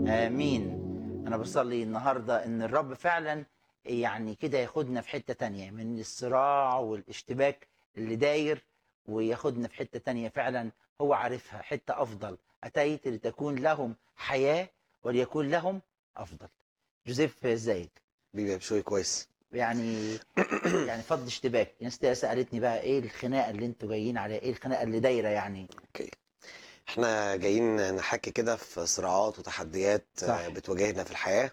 امين انا بصلي النهارده ان الرب فعلا يعني كده ياخدنا في حته تانية من الصراع والاشتباك اللي داير وياخدنا في حته تانية فعلا هو عارفها حته افضل اتيت لتكون لهم حياه وليكون لهم افضل جوزيف ازيك بيبقى بشوي كويس يعني يعني فض اشتباك ناس كتير سالتني بقى ايه الخناقه اللي انتوا جايين عليها ايه الخناقه اللي دايره يعني اوكي احنا جايين نحكي كده في صراعات وتحديات صح. آه، بتواجهنا في الحياة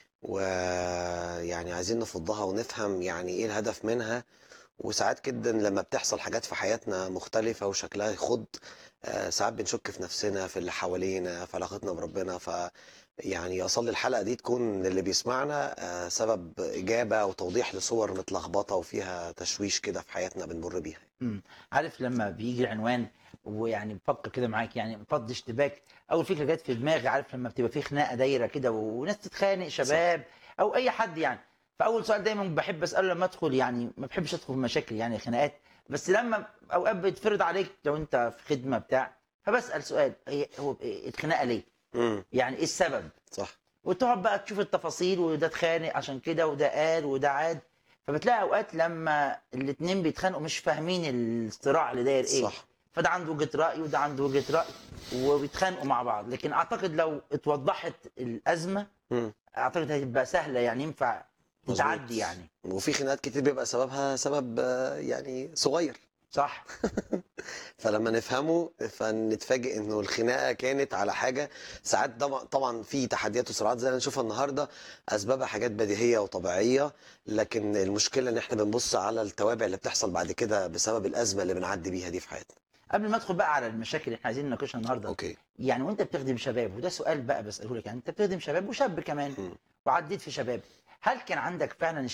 ويعني عايزين نفضها ونفهم يعني ايه الهدف منها وساعات جدا لما بتحصل حاجات في حياتنا مختلفة وشكلها يخض آه، ساعات بنشك في نفسنا في اللي حوالينا في علاقتنا بربنا ف يعني اصلي الحلقة دي تكون اللي بيسمعنا آه، سبب إجابة أو توضيح لصور متلخبطة وفيها تشويش كده في حياتنا بنمر بيها مم. عارف لما بيجي عنوان ويعني بفكر كده معاك يعني فض اشتباك اول فكره جت في دماغي عارف لما بتبقى في خناقه دايره كده وناس تتخانق شباب او اي حد يعني فاول سؤال دايما بحب اساله لما ادخل يعني ما بحبش ادخل في مشاكل يعني خناقات بس لما اوقات بيتفرض عليك لو انت في خدمه بتاع فبسال سؤال هي هو إيه الخناقه ليه؟ امم يعني ايه السبب؟ صح وتقعد بقى تشوف التفاصيل وده اتخانق عشان كده وده قال وده عاد فبتلاقي اوقات لما الاتنين بيتخانقوا مش فاهمين الصراع اللي داير ايه صح فده عنده وجهه راي وده عنده وجهه راي وبيتخانقوا مع بعض لكن اعتقد لو اتوضحت الازمه مم. اعتقد هتبقى سهله يعني ينفع مظبوط. تتعدي يعني وفي خناقات كتير بيبقى سببها سبب آه، يعني صغير صح فلما نفهمه فنتفاجئ انه الخناقه كانت على حاجه ساعات طبعا طبعا في تحديات وصراعات زي اللي نشوفها النهارده اسبابها حاجات بديهيه وطبيعيه لكن المشكله ان احنا بنبص على التوابع اللي بتحصل بعد كده بسبب الازمه اللي بنعدي بيها دي في حياتنا قبل ما ادخل بقى على المشاكل اللي احنا عايزين نناقشها النهارده اوكي يعني وانت بتخدم شباب وده سؤال بقى بساله لك يعني انت بتخدم شباب وشاب كمان مم. وعديت في شباب هل كان عندك فعلا